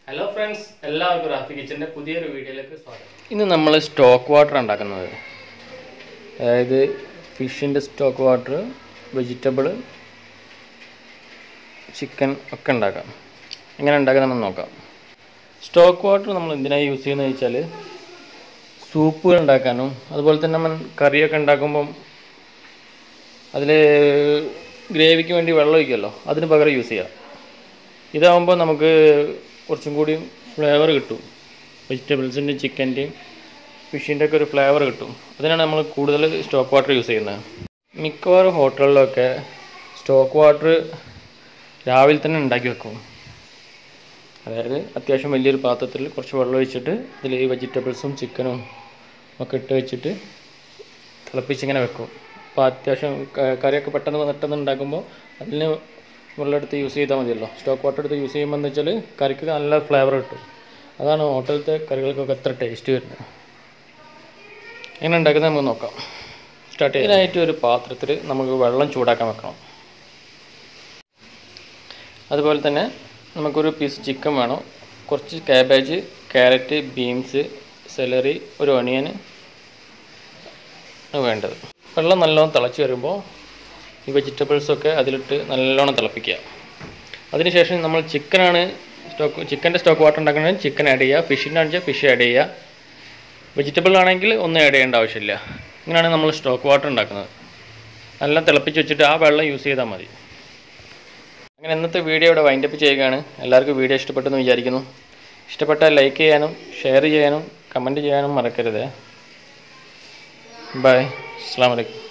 hello friends എല്ലാവർക്കും റാഫി കിച്ചൻ്റെ പുതിയൊരു വീഡിയോയിലേക്ക് സ്വാഗതം ഇന്ന് നമ്മൾ സ്റ്റോക്ക് വാട്ടർ ഉണ്ടാക്കുന്നത് അതായത് ഫിഷിൻ്റെ സ്റ്റോക്ക് വാട്ടർ വെജിറ്റബിൾ ചിക്കൻ ഒക്കെ ഉണ്ടാക്കാം എങ്ങനെ ഉണ്ടാക്കാം നമ്മൾ നോക്കാം സ്റ്റോക്ക് വാട്ടർ നമ്മൾ എന്തിനാണ് യൂസ് ചെയ്യുന്നത് വെച്ചാൽ സൂപ്പുകൾ ഉണ്ടാക്കാനും അതുപോലെ തന്നെ നമ്മൾ കറിയൊക്കെ ഉണ്ടാക്കുമ്പം അതിൽ ഗ്രേവിക്ക് വേണ്ടി വെള്ളം ഒഴിക്കുമല്ലോ അതിന് പകരം യൂസ് ചെയ്യാം ഇതാകുമ്പോൾ നമുക്ക് കുറച്ചും കൂടി ഫ്ലേവർ കിട്ടും വെജിറ്റബിൾസിൻ്റെയും ചിക്കൻ്റെയും ഫിഷിൻ്റെ ഒക്കെ ഒരു ഫ്ലേവർ കിട്ടും അതിനാണ് നമ്മൾ കൂടുതൽ സ്റ്റോക്ക് വാട്ടർ യൂസ് ചെയ്യുന്നത് മിക്കവാറും ഹോട്ടലുകളിലൊക്കെ സ്റ്റോക്ക് വാട്ടർ രാവിലെ തന്നെ ഉണ്ടാക്കി വെക്കും അതായത് അത്യാവശ്യം വലിയൊരു പാത്രത്തിൽ കുറച്ച് വെള്ളം ഒഴിച്ചിട്ട് ഇതിൽ ഈ വെജിറ്റബിൾസും ചിക്കനും ഒക്കെ ഇട്ട് വെച്ചിട്ട് തിളപ്പിച്ചിങ്ങനെ വെക്കും അപ്പോൾ അത്യാവശ്യം ക- കറിയൊക്കെ പെട്ടെന്ന് പെട്ടെന്ന് ഉണ്ടാക്കുമ്പോൾ അതിന് വെള്ളം എടുത്ത് യൂസ് ചെയ്താൽ മതിയല്ലോ സ്റ്റോക്ക് വാട്ടർ എടുത്ത് യൂസ് ചെയ്യുമ്പോൾ എന്താ വെച്ചാൽ കറിക്ക് നല്ല ഫ്ലേവർ കിട്ടും അതാണ് ഹോട്ടലത്തെ കറികൾക്കൊക്കെ എത്ര ടേസ്റ്റ് വരുന്നത് എങ്ങനെ ഉണ്ടാക്കുന്നത് നമുക്ക് നോക്കാം സ്റ്റാർട്ട് ചെയ്യാം ഇതിനായിട്ട് ഒരു പാത്രത്തിൽ നമുക്ക് വെള്ളം ചൂടാക്കാൻ വെക്കണം അതുപോലെ തന്നെ നമുക്കൊരു പീസ് ചിക്കൻ വേണം കുറച്ച് കാബേജ് ക്യാരറ്റ് ബീൻസ് സെലറി ഒരു ഒണിയൻ വേണ്ടത് വെള്ളം നല്ലോണം തിളച്ച് വരുമ്പോൾ ഈ വെജിറ്റബിൾസൊക്കെ അതിലിട്ട് നല്ലോണം തിളപ്പിക്കുക അതിനുശേഷം നമ്മൾ ചിക്കനാണ് സ്റ്റോക്ക് ചിക്കൻ്റെ സ്റ്റോക്ക് വാട്ടർ ഉണ്ടാക്കണമെങ്കിൽ ചിക്കൻ ആഡ് ചെയ്യുക ഫിഷിൻ്റെ ആണെങ്കിൽ ഫിഷ് ആഡ് ചെയ്യുക വെജിറ്റബിൾ ആണെങ്കിൽ ഒന്നും ആഡ് ചെയ്യേണ്ട ആവശ്യമില്ല ഇങ്ങനെയാണ് നമ്മൾ സ്റ്റോക്ക് വാട്ടർ ഉണ്ടാക്കുന്നത് നല്ല തിളപ്പിച്ച് വെച്ചിട്ട് ആ വെള്ളം യൂസ് ചെയ്താൽ മതി അങ്ങനെ ഇന്നത്തെ വീഡിയോ ഇവിടെ വൈൻഡപ്പ് ചെയ്യുകയാണ് എല്ലാവർക്കും വീഡിയോ ഇഷ്ടപ്പെട്ടെന്ന് വിചാരിക്കുന്നു ഇഷ്ടപ്പെട്ടാൽ ലൈക്ക് ചെയ്യാനും ഷെയർ ചെയ്യാനും കമൻറ്റ് ചെയ്യാനും മറക്കരുത് ബൈ അസ്സാം വലൈക്കും